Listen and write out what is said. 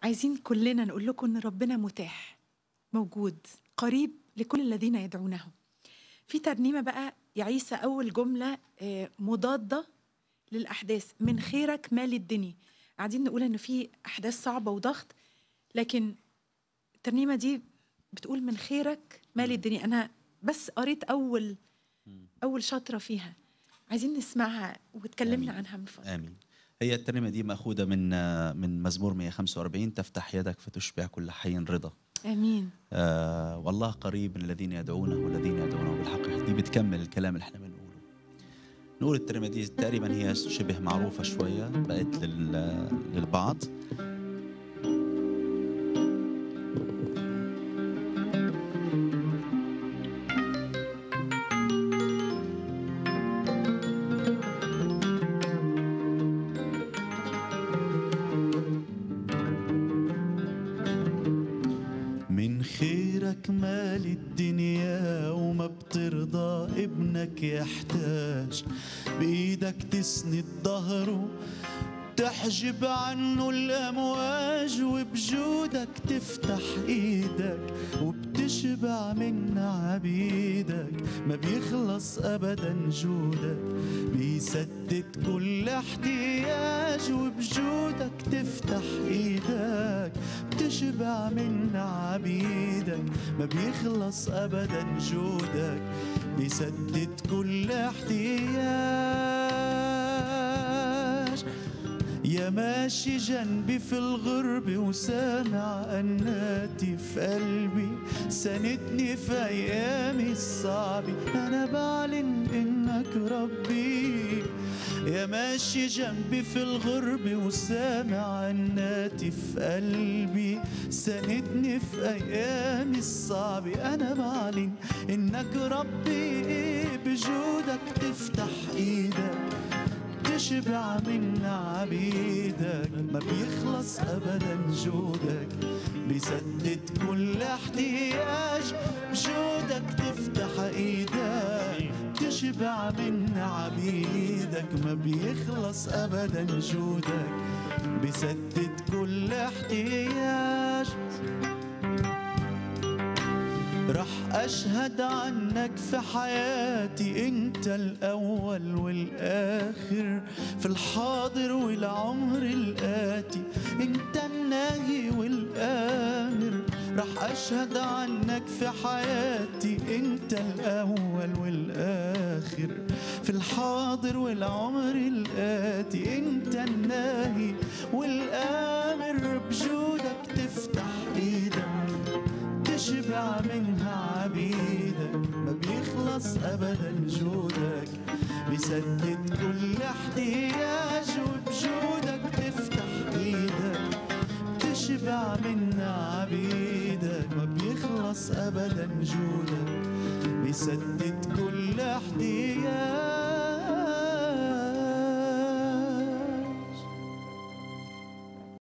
عايزين كلنا نقول لكم ان ربنا متاح موجود قريب لكل الذين يدعونه في ترنيمه بقى يا عيسى اول جمله آه، مضاده للاحداث من خيرك مال الدنيا قاعدين نقول ان في احداث صعبه وضغط لكن الترنيمه دي بتقول من خيرك مال الدنيا انا بس قريت اول اول شطره فيها عايزين نسمعها وتكلمنا آمين. عنها من فضلك امين هي الترنيمه دي ماخوذه من من مزمور 145 تفتح يدك فتشبع كل حي رضا امين آه والله قريب من الذين يدعونه والذين يدعونه بالحق دي بتكمل الكلام اللي احنا بنقوله نقول الترنيمه دي تقريبا هي شبه معروفه شويه بقت لل- للبعض من خيرك مال الدنيا وما بترضى ابنك يحتاج بإيدك تسند ظهره تحجب عنه الأمواج وبجودك تفتح إيدك وبتشبع من عبيدك ما بيخلص أبدا جودك بيسدد كل احتياج وبجودك تفتح إيدك بتشبع من عبيدك ما بيخلص أبدا جودك بيسدد كل احتياج يا ماشي جنبي في الغرب وسامع أناتي في قلبي ساندني في أيامي الصعبة أنا بعلن إنك ربي يا ماشي جنبي في الغرب وسامع أناتي في قلبي ساندني في أيامي الصعبة أنا بعلن إنك ربي بجودك تفتح إيدك تشبع من عبيدك ما بيخلص ابدا جودك بيسدد كل احتياج بجودك تفتح ايدك تشبع من عبيدك ما بيخلص ابدا جودك بيسدد كل احتياج رح أشهد عنك في حياتي أنت الأول والآخر في الحاضر والعمر الآتي أنت الناهي والآمر رح أشهد عنك في حياتي أنت الأول والآخر في الحاضر والعمر الآتي أنت الناهي والآمر بجودك تفتح إيدك تشبع منها عبيدك ما بيخلص ابدا جودك بيسدد كل احتياج وبجودك تفتح ايدك تشبع منها عبيدك ما بيخلص ابدا جودك بيسدد كل احتياج